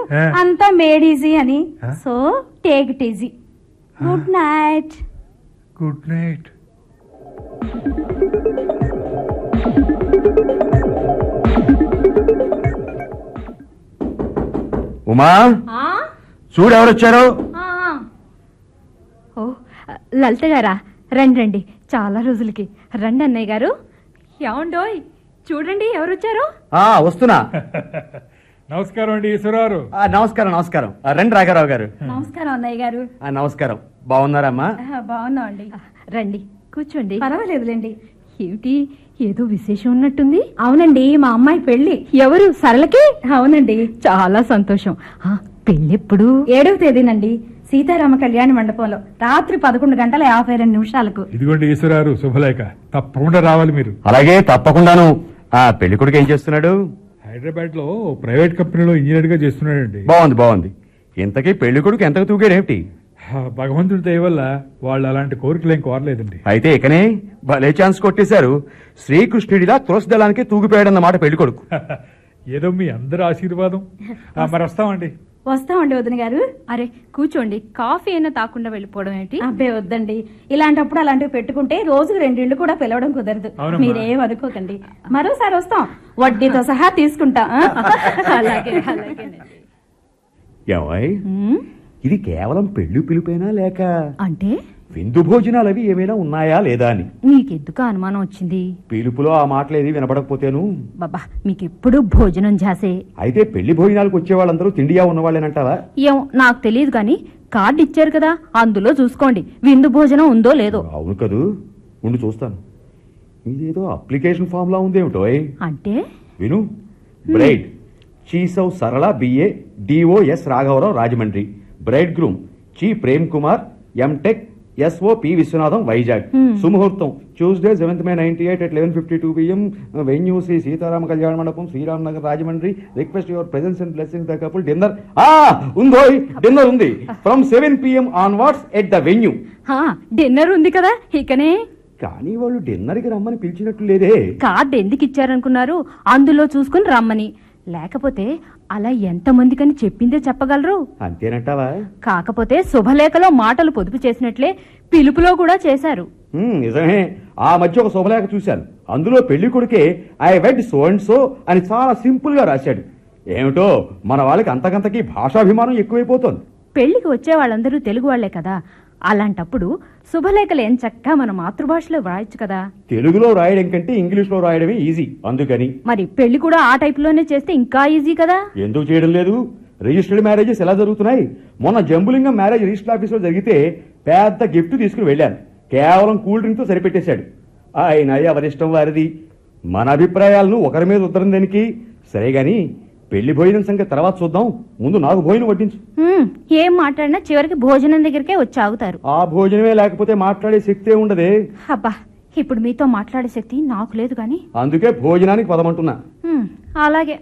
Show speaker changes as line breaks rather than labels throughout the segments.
ఆ.
అంతా made easy అని
ఆ?
So take it easy good night
good night
Uma చూడు ఎవరొచ్చారు
ఓ లలిత గారా రండి రండి చాలా రోజులకి రండి అన్నయ్య గారు ఏమండోయ్ చూడండి ఎవరు వచ్చారు
ఆ వస్తున్నా
నమస్కారం అండి ఈశ్వరారు
ఆ, నమస్కారం నమస్కారం ఆ, రండి రాఘరావు గారు
నమస్కారం అన్నయ్య గారు
ఆ, నమస్కారం బాగున్నారమ్మా
బాగున్నాం అండి రండి కూర్చోండి పర్వాలేదులేండి ఏమిటి ఏదో విశేషం ఉన్నట్టుంది అవునండి మా అమ్మాయి పెళ్లి ఎవరు సరళకి అవునండి చాలా సంతోషం ఆ, పెళ్ళెప్పుడు ఏడవ తేదీనండి సీతారామ కళ్యాణ మండపంలో రాత్రి పదకొండు గంటల యాభై రెండు నిమిషాలకు
ఇదిగోండి ఈశ్వరారు శుభలేఖ తప్పకుండా రావాలి మీరు
అలాగే తప్పకుండాను ఆ పెళ్లి కొడుకు ఏం చేస్తున్నాడు
హైదరాబాద్ లో ప్రైవేట్ కంపెనీలో ఇంజనీర్ గా చేస్తున్నాడండి
బాగుంది బాగుంది ఇంతకీ పెళ్లి కొడుకు ఎంతకు తూగాడేమిటి
ఆ, భగవంతుడి దయ వల్ల వాళ్ళు అలాంటి కోరికలు ఏం కోరలేదండి
అయితే ఇకనే భలే ఛాన్స్ కొట్టేశారు శ్రీకృష్ణుడిలా తులసి దళానికి తూగిపోయాడన్నమాట పెళ్లి కొడుకు
ఏదో మీ అందరి ఆశీర్వాదం ఆ, మరి వస్తామండి
వస్తామండి వదిన గారు
అరే కూర్చోండి కాఫీ అయినా తాకుండా వెళ్ళిపోవడం ఏంటి
అబ్బే వద్దండి ఇలాంటప్పుడు అలాంటివి పెట్టుకుంటే రోజుకు రెండిళ్ళు కూడా పిలవడం కుదరదు
అవునమ్మా.
మీరేం అనుకోకండి మరోసారి వస్తాం వడ్డీతో సహా తీసుకుంటా ఆ?
అలాగే అలాగేనండి.
ఏమాయ్
ఉమ్,
ఇది కేవలం పెళ్లి పిలిపేనా లేక
అంటే
విందు భోజనాలు అవి ఏమైనా ఉన్నాయా లేదా అని
నీకెందుకు అనుమానం వచ్చింది
పిలుపులో ఆ మాటలేది వినపడకపోతేను
బాబా మీకెప్పుడు భోజనం జాసే
అయితే పెళ్లి భోజనాలకు వచ్చే వాళ్ళందరూ తిండియా ఉన్నవాళ్ళేనంటావా
ఏం నాకు తెలియదు కానీ కార్డు ఇచ్చారు కదా అందులో చూసుకోండి విందు భోజనం ఉందో లేదో
అవును కదూ ఉండి చూస్తాను ఇదేదో అప్లికేషన్ ఫామ్ లా ఉందేమిటో
అంటే
విను బ్రైడ్ చీసౌ సరళ బిఏ డిఓఎస్ రాఘవరావు రాజమండ్రి బ్రైడ్ గ్రూమ్ చీ Prem Kumar M Tech S O P Viswanatham Vizag సుముహూర్తం Tuesday seventh May ninety eight at eleven fifty two PM venue Shri Seetharama Kalyana Mandapam Sriram Nagar Rajahmundry request your presence and blessing the couple dinner ఆ ఉందోయ్ డిన్నర్ ఉంది from seven PM onwards at the venue
హా, dinner ఉంది కదా ఇకనే
కానీ వాళ్ళు dinner కి రమ్మని పిలిచినట్టు లేదే
కార్డు ఎందుకు ఇచ్చారనుకున్నారు అందులో చూసుకుని రమ్మని లేకపోతే అలా ఎంతమందికని చెప్పిందే చెప్పగలరు
అంతేనంటావా
కాకపోతే శుభలేఖలో మాటలు పొదుపు చేసినట్లే పిలుపులో కూడా చేశారు
హ్మ్, నిజమే ఆ మధ్య ఒక శుభలేఖ చూశాను అందులో పెళ్లి కొడుకే ఐ వెడ్ సో అండ్ సో అని చాలా సింపుల్ గా రాశాడు ఏమిటో మన వాళ్ళకి అంతకంతకి భాషాభిమానం ఎక్కువైపోతుంది
పెళ్లికి వచ్చే వాళ్ళందరూ తెలుగు వాళ్లే కదా అలాంటప్పుడు శుభలేఖలు ఏం చక్కగా మన మాతృభాషలో వ్రాయొచ్చు కదా
తెలుగులో రాయడం కంటే ఇంగ్లీష్ లో రాయడమే ఈజీ అందుకని
మరి పెళ్లి కూడా ఆ టైప్లోనే చేస్తే ఇంకా ఈజీ కదా
ఎందుకు చేయడం లేదు రిజిస్టర్డ్ మ్యారేజెస్ ఎలా జరుగుతున్నాయి మొన్న జంబులింగం మ్యారేజ్ రిజిస్టర్ ఆఫీస్లో జరిగితే పెద్ద గిఫ్ట్ తీసుకుని వెళ్ళాను కేవలం కూల్ డ్రింక్ తో సరిపెట్టేశాడు ఆయన ఎవరిష్టం వారిది మన అభిప్రాయాలను ఒకరి మీద ఉత్తరం దేనికి సరే గాని పెళ్లి భోజనం సంగతి తర్వాత చూద్దాం ముందు నాకు భోజనం వడ్డించు
హ్మ్, ఏం మాట్లాడినా చివరికి భోజనం దగ్గరికే వచ్చి ఆగుతారు
ఆ భోజనమే లేకపోతే మాట్లాడే శక్తే ఉండదే
అబ్బా ఇప్పుడు మీతో మాట్లాడే శక్తి నాకు లేదు కానీ
అందుకే భోజనానికి పదమంటున్నా
హ్మ్, అలాగే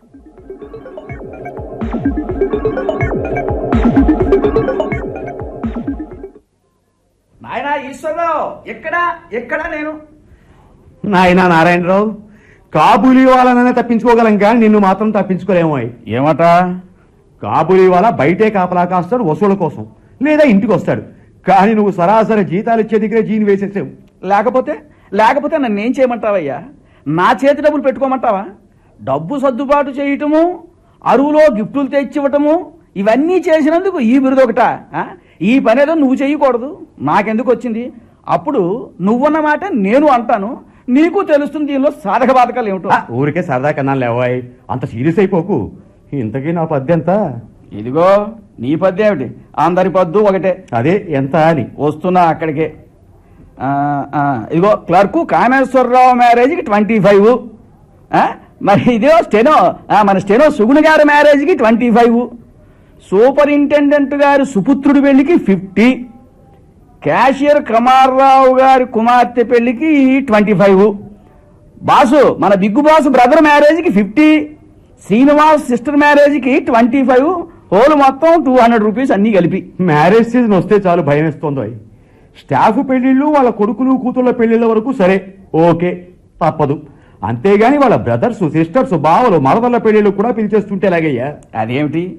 నాయనా ఈశ్వరరావు ఎక్కడా ఎక్కడా నేను
నాయనా నారాయణరావు కాబూలీ వాళ్ళనైనా తప్పించుకోగలం కానీ నిన్ను మాత్రం తప్పించుకోలేమో
ఏమట
కాబూలీ వాళ్ళ బయటే కాపలా కాస్తాడు వసూల కోసం లేదా ఇంటికి వస్తాడు కానీ నువ్వు సరాసరి జీతాలు ఇచ్చే దగ్గరే జీని వేసేసావు
లేకపోతే లేకపోతే నన్ను ఏం చేయమంటావయ్యా నా చేతి డబ్బులు పెట్టుకోమంటావా డబ్బు సర్దుబాటు చేయటము అరువులో గిఫ్టులు తెచ్చివ్వటము ఇవన్నీ చేసినందుకు ఈ బిరుదు ఒకట ఈ పని ఏదో నువ్వు చేయకూడదు నాకెందుకు వచ్చింది అప్పుడు నువ్వన్న మాట నేను అంటాను నీకు తెలుస్తుంది దీనిలో సాధక బాధకాలు ఏమిటో
ఆ, ఊరికే సరదా కన్నా లేవాయ్ అంత సీరియస్ అయిపోకు ఇంతకీ నా పద్య ఎంత
ఇదిగో నీ పద్దు ఏమిటి అందరి పద్దు ఒకటే
అదే ఎంత అని
వస్తున్నా అక్కడికే ఆ, ఆ, ఇదిగో క్లర్కు కామేశ్వరరావు మ్యారేజ్కి ట్వంటీ ఫైవ్ మరి ఇదిగో స్టెనో ఆ, మన స్టెనో సుగుణ గారి మ్యారేజ్కి ట్వంటీ ఫైవ్ సూపరింటెండెంట్ గారి సుపుత్రుడి పెళ్లికి ఫిఫ్టీ క్యాషియర్ కమార్రావు గారి కుమార్తె పెళ్లికి ట్వంటీ ఫైవ్ బాసు మన బిగ్గు బాసు బ్రదర్ మ్యారేజ్కి ఫిఫ్టీ శ్రీనివాస్ సిస్టర్ మ్యారేజ్కి ట్వంటీ ఫైవ్ హోల్ మొత్తం టూ హండ్రెడ్ రూపీస్ అన్నీ కలిపి
మ్యారేజ్ సీజన్ వస్తే చాలు భయం వేస్తోంది అయ్. స్టాఫ్ పెళ్లిళ్ళు వాళ్ళ కొడుకులు కూతుళ్ళ పెళ్లిళ్ళ వరకు సరే ఓకే తప్పదు అంతేగాని వాళ్ళ బ్రదర్స్ సిస్టర్స్ బావలు మరదళ్ళ పెళ్లిళ్ళు కూడా పిలిచేస్తుంటే ఎలాగయ్యా
అదేమిటి